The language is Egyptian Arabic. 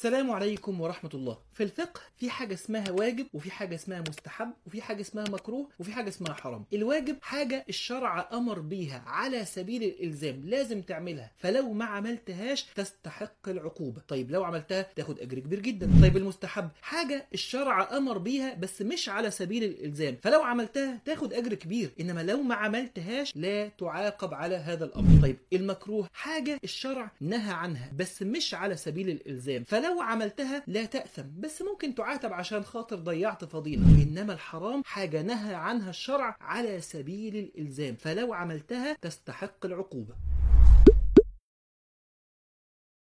السلام عليكم ورحمة الله في الفقه في حاجة اسمها واجب وفي حاجة اسمها مستحب وفي حاجة اسمها مكروه وفي حاجة اسمها حرام الواجب حاجة الشرع أمر بيها على سبيل الإلزام لازم تعملها فلو ما عملتهاش تستحق العقوبة طيب لو عملتها تاخد أجر كبير جدا طيب المستحب حاجة الشرع أمر بيها بس مش على سبيل الإلزام فلو عملتها تاخد أجر كبير إنما لو ما عملتهاش لا تعاقب على هذا الأمر طيب المكروه حاجة الشرع نهى عنها بس مش على سبيل الإلزام فلو عملتها لا تأثم بس ممكن تعاتب عشان خاطر ضيعت فضيلة إنما الحرام حاجة نهى عنها الشرع على سبيل الإلزام فلو عملتها تستحق العقوبة